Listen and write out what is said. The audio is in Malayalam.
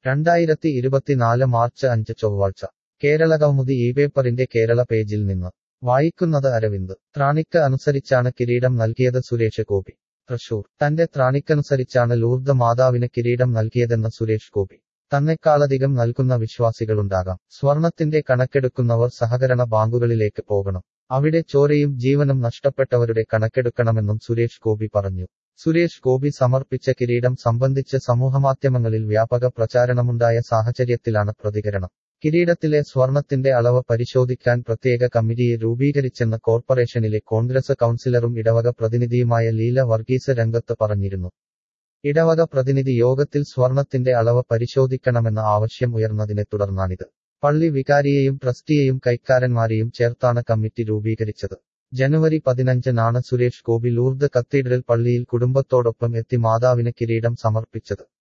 രണ്ടായിരത്തി ഇരുപത്തിനാല് മാർച്ച് അഞ്ച് ചൊവ്വാഴ്ച കേരളകൗമുദി ഈ പേപ്പറിന്റെ കേരള പേജിൽ നിന്ന് വായിക്കുന്നത് അരവിന്ദ് ത്രാണിക്ക് അനുസരിച്ചാണ് കിരീടം നൽകിയത് സുരേഷ് ഗോപി തൃശൂർ തന്റെ ത്രാണിക്കനുസരിച്ചാണ് ലൂർദ് മാതാവിന് കിരീടം നൽകിയതെന്ന് സുരേഷ് ഗോപി തന്നെക്കാളധികം നൽകുന്ന വിശ്വാസികളുണ്ടാകാം സ്വർണത്തിന്റെ കണക്കെടുക്കുന്നവർ സഹകരണ ബാങ്കുകളിലേക്ക് പോകണം അവിടെ ചോരയും ജീവനും നഷ്ടപ്പെട്ടവരുടെ കണക്കെടുക്കണമെന്നും സുരേഷ് ഗോപി പറഞ്ഞു സുരേഷ് ഗോപി സമർപ്പിച്ച കിരീടം സംബന്ധിച്ച് സമൂഹമാധ്യമങ്ങളിൽ വ്യാപക പ്രചാരണമുണ്ടായ സാഹചര്യത്തിലാണ് പ്രതികരണം കിരീടത്തിലെ സ്വർണത്തിന്റെ അളവ് പരിശോധിക്കാൻ പ്രത്യേക കമ്മിറ്റിയെ രൂപീകരിച്ചെന്ന് കോർപ്പറേഷനിലെ കോൺഗ്രസ് കൗൺസിലറും ഇടവക പ്രതിനിധിയുമായ ലീല വർഗീസ് രംഗത്ത് പറഞ്ഞിരുന്നു ഇടവക പ്രതിനിധി യോഗത്തിൽ സ്വർണത്തിന്റെ അളവ് പരിശോധിക്കണമെന്ന ആവശ്യം ഉയർന്നതിനെ തുടർന്നാണിത് പള്ളി വികാരിയെയും ട്രസ്റ്റിയെയും കൈക്കാരന്മാരെയും ചേർത്താണ് കമ്മിറ്റി രൂപീകരിച്ചത് ജനുവരി പതിനഞ്ചിനാണ് സുരേഷ് ഗോപി ലൂർദ് കത്തീഡ്രൽ പള്ളിയിൽ കുടുംബത്തോടൊപ്പം എത്തി മാതാവിന് കിരീടം സമർപ്പിച്ചത്